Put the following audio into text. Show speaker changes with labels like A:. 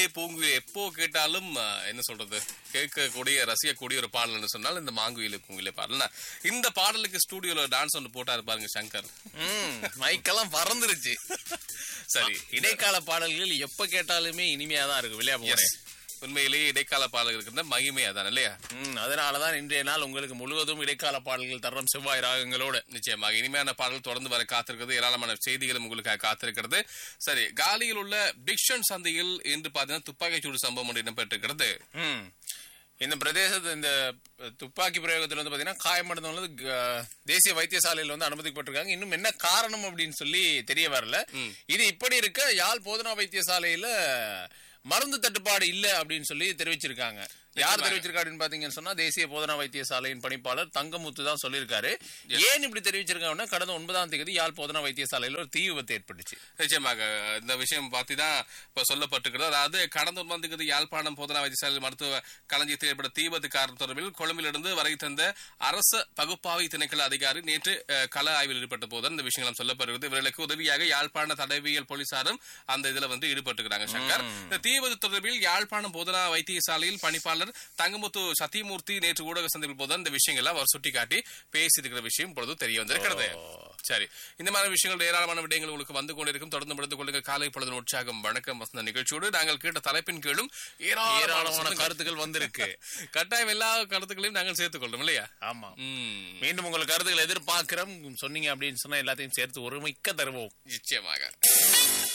A: மாங்குயிலே பூங்குயிலே எப்போ கேட்டாலும் அஹ், என்ன சொல்றது கேட்கக்கூடிய ரசிக்கக்கூடிய ஒரு பாடல்னு சொன்னால் இந்த மாங்குயிலே பூங்குயிலே பாடல் இந்த பாடலுக்கு ஸ்டூடியோல டான்ஸ் ஒன்று போட்டாரு பாருங்க சங்கர்
B: ம், மைக்கெல்லாம் பறந்துருச்சு
A: சரி
B: இடைக்கால பாடல்கள் எப்ப கேட்டாலுமே இனிமையா தான் இருக்கு விளையா போறேன்
A: எஸ் உண்மையிலேயே இடைக்கால பாடல் இருக்கிற மகிமை அதான் இல்லையா
B: ம், அதனாலதான் இன்றைய நாள் உங்களுக்கு முழுவதும் இடைக்கால பாடல்கள் தர்றம் செவ்வாய் ராகங்களோட
A: நிச்சயமாக இனிமையான பாடல் தொடர்ந்து வர காத்திருக்கிறது ஏராளமான செய்திகளும் உங்களுக்காக காத்திருக்கிறது சரி காலியில் உள்ள பிக்ஷன் சந்தையில் இன்று பாத்தீங்கன்னா துப்பாக்கிச்சூடு சம்பவம் ஒன்று இடம்பெற்றிருக்கிறது
B: ம். இந்த பிரதேசத்து இந்த துப்பாக்கி பிரயோகத்துல வந்து பாத்தீங்கன்னா காயமடைந்தவங்க வந்து க- தேசிய வைத்தியசாலையில வந்து அனுமதிக்கப்பட்டிருக்காங்க இன்னும் என்ன காரணம் அப்படின்னு சொல்லி தெரிய வரல இது இப்படி இருக்க யாழ் போதனா வைத்தியசாலையில மருந்து தட்டுப்பாடு இல்ல அப்படின்னு சொல்லி தெரிவிச்சிருக்காங்க யார் தெரிவிச்சிருக்காரு அப்படின்னு பாத்தீங்கன்னு சொன்னா தேசிய போதனா வைத்தியசாலையின் பணிப்பாளர் தங்கமுத்து தான் சொல்லியிருக்காரு ஏன் இப்படி தெரிவிச்சிருக்காங்கன்னா கடந்த ஒன்பதாம் தேதி யாழ் போதனா வைத்தியசாலையில ஒரு தீ விபத்து ஏற்பட்டுச்சு
A: நிச்சயமாக இந்த விஷயம் பத்தி தான் இப்ப சொல்லப்பட்டிருக்கிறது அதாவது கடந்த ஒன்றாம் தேதி யாழ்ப்பாணம் போதனா வைத்தியசாலை மருத்துவ களஞ்சியத்தில் ஏற்பட்ட தீபத்து காரணம் தொடர்பில் கொழும்பிலிருந்து வரை தந்த அரச பகுப்பாய்வு திணைக்கள அதிகாரி நேற்று அஹ், கள ஆய்வில் ஈடுபட்ட போது இந்த விஷயங்களும் சொல்லப்படுகிறது இவர்களுக்கு உதவியாக யாழ்ப்பாண தடவியல் போலீசாரும் அந்த இதுல வந்து ஈடுபட்டிருக்கிறாங்க சங்கர் இந்த தீபத்து தொடர்பில் யாழ்ப்பாணம் போதனா வைத்தியசாலையில் பணிப்பாளர் தங்கமுத்து சத்தியமூர்த்தி நேற்று ஊடக சந்திப்பில் போது இந்த விஷயங்களை அவர் சுட்டிக்காட்டி பேசியிருக்கிற விஷயம் இப்பொழுது தெரிய வந்திருக்கிறது சரி இந்த மாதிரி விஷயங்கள் ஏராளமான விடயங்கள் உங்களுக்கு வந்து கொண்டிருக்கும் தொடர்ந்து முடிந்து கொள்ளுங்கள் காலை பொழுது உற்சாகம் வணக்கம் வசந்த நிகழ்ச்சியோடு நாங்கள் கேட்ட தலைப்பின் கீழும் ஏராளமான
B: ஏராளமான கருத்துக்கள் வந்திருக்கு
A: கட்டாயம் எல்லா கருத்துக்களையும் நாங்கள் சேர்த்துக் கொள்றோம் இல்லையா
B: ஆமா
A: ம்,
B: மீண்டும் உங்கள் கருத்துக்களை எதிர்பார்க்கிறோம் சொன்னீங்க அப்படின்னு சொன்னா எல்லாத்தையும் சேர்த்து ஒருமிக்க தருவோம்
A: நிச்சயமாக